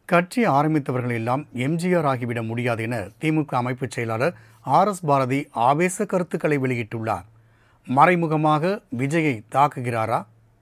கட்சி ஆரம்பித்தவர்கள் எல்லாம் எம்ஜிஆர் ஆகிவிட முடியாது என திமுக அமைப்புச் செயலாளர் ஆர் எஸ் பாரதி ஆவேச கருத்துக்களை வெளியிட்டுள்ளார் மறைமுகமாக விஜயை தாக்குகிறாரா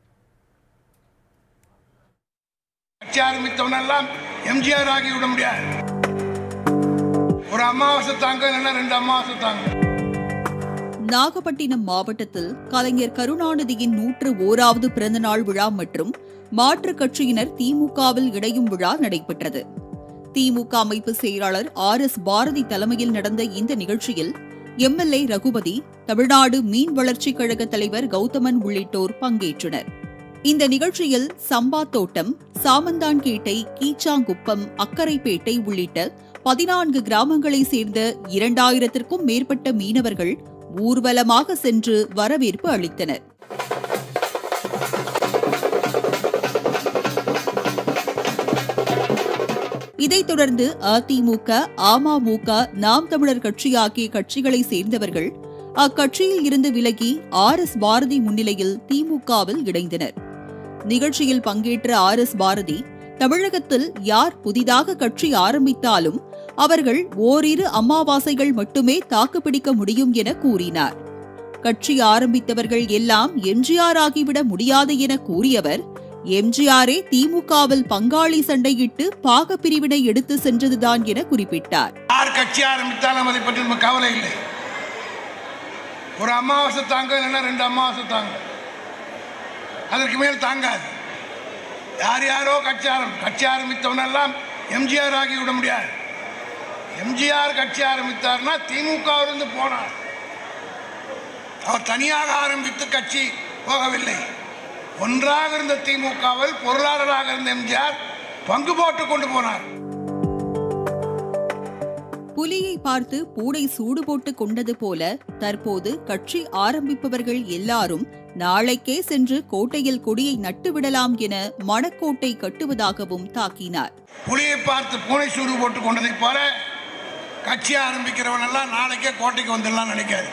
கட்சி ஆரம்பித்தவனெல்லாம் எம்ஜிஆர் ஆகி விட முடியாது ஒரு அமாவாசை தாங்க இல்லைன்னா ரெண்டு அமாவாசை தாங்க நாகப்பட்டினம் மாவட்டத்தில் கலைஞர் கருணாநிதியின் நூற்று ஓராவது பிறந்தநாள் விழா மற்றும் மாற்றுக் கட்சியினர் திமுகவில் இணையும் விழா நடைபெற்றது திமுக அமைப்பு செயலாளர் ஆர் எஸ் பாரதி தலைமையில் நடந்த இந்த நிகழ்ச்சியில் எம்எல்ஏ ரகுபதி தமிழ்நாடு மீன் வளர்ச்சிக் கழக தலைவர் கௌதமன் உள்ளிட்டோர் பங்கேற்றனர் இந்த நிகழ்ச்சியில் சம்பா தோட்டம் சாமந்தான்கேட்டை கீச்சாங்குப்பம் அக்கரைப்பேட்டை உள்ளிட்ட பதினான்கு கிராமங்களைச் சேர்ந்த இரண்டாயிரத்திற்கும் மேற்பட்ட மீனவர்கள் ஊர்வலமாக சென்று வரவேற்பு அளித்தனர் இதைத் தொடர்ந்து அதிமுக அமமுக நாம் தமிழர் கட்சி ஆகிய கட்சிகளைச் சேர்ந்தவர்கள் அக்கட்சியில் இருந்து விலகி ஆர் எஸ் பாரதி முன்னிலையில் திமுகவில் இணைந்தனர் நிகழ்ச்சியில் பங்கேற்ற ஆர் எஸ் பாரதி தமிழகத்தில் யார் புதிதாக கட்சி ஆரம்பித்தாலும் அவர்கள் ஓரிரு அமாவாசைகள் மட்டுமே தாக்குப்பிடிக்க முடியும் என கூறினார் கட்சி ஆரம்பித்தவர்கள் எல்லாம் எம்ஜிஆர் ஆகிவிட முடியாது என கூறியவர் எம்ஜிஆரே திமுகவில் பங்காளி சண்டையிட்டு பாக பிரிவினை எடுத்து சென்றதுதான் என குறிப்பிட்டார் யார் கட்சி ஆரம்பித்தாலும் அதை பற்றி நம்ம கவலை இல்லை ஒரு அமாவாசை தாங்க இல்லைன்னா ரெண்டு அமாவாசை தாங்க அதற்கு மேல் தாங்காது யார் யாரோ கட்சி ஆரம் கட்சி ஆரம்பித்தவனெல்லாம் எம்ஜிஆர் ஆகி விட முடியாது எம்ஜிஆர் கட்சி ஆரம்பித்தார்னா திமுகவிலிருந்து போனார் அவர் தனியாக ஆரம்பித்து கட்சி போகவில்லை ஒன்றாக இருந்த திமுகவில் பொருளாளராக இருந்த எம்ஜிஆர் பங்கு போட்டு கொண்டு போனார் புலியை பார்த்து பூடை சூடு போட்டு கொண்டது போல தற்போது கட்சி ஆரம்பிப்பவர்கள் எல்லாரும் நாளைக்கே சென்று கோட்டையில் கொடியை நட்டுவிடலாம் என மணக்கோட்டை கட்டுவதாகவும் தாக்கினார் புலியை பார்த்து பூனை சூடு போட்டு கொண்டதைப் போல கட்சி ஆரம்பிக்கிறவன் எல்லாம் நாளைக்கே கோட்டைக்கு வந்துடலாம் நினைக்காது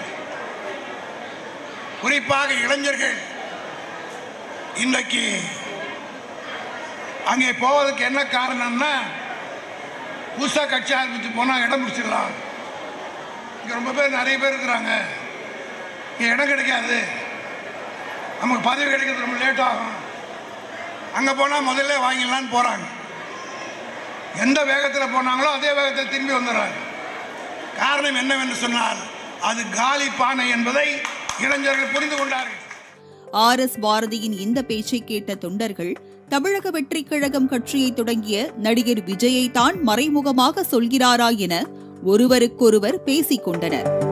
குறிப்பாக இளைஞர்கள் இன்றைக்கு அங்கே போவதற்கு என்ன காரணம்னா புதுசாக கட்சி ஆரம்பித்து போனால் இடம் பிடிச்சிடலாம் இங்கே ரொம்ப பேர் நிறைய பேர் இருக்கிறாங்க இங்கே இடம் கிடைக்காது நமக்கு பதவி கிடைக்கிறது ரொம்ப லேட் ஆகும் அங்கே போனால் முதல்ல வாங்கிடலான்னு போகிறாங்க எந்த வேகத்தில் போனாங்களோ அதே வேகத்தில் திரும்பி வந்துடுறாங்க காரணம் என்னவென்று சொன்னால் அது காலி பானை என்பதை இளைஞர்கள் புரிந்து கொண்டார்கள் ஆர் எஸ் பாரதியின் இந்த பேச்சை கேட்ட தொண்டர்கள் தமிழக வெற்றிக் கழகம் கட்சியை தொடங்கிய நடிகர் விஜயை தான் மறைமுகமாக சொல்கிறாரா என ஒருவருக்கொருவர் பேசிக் கொண்டனர்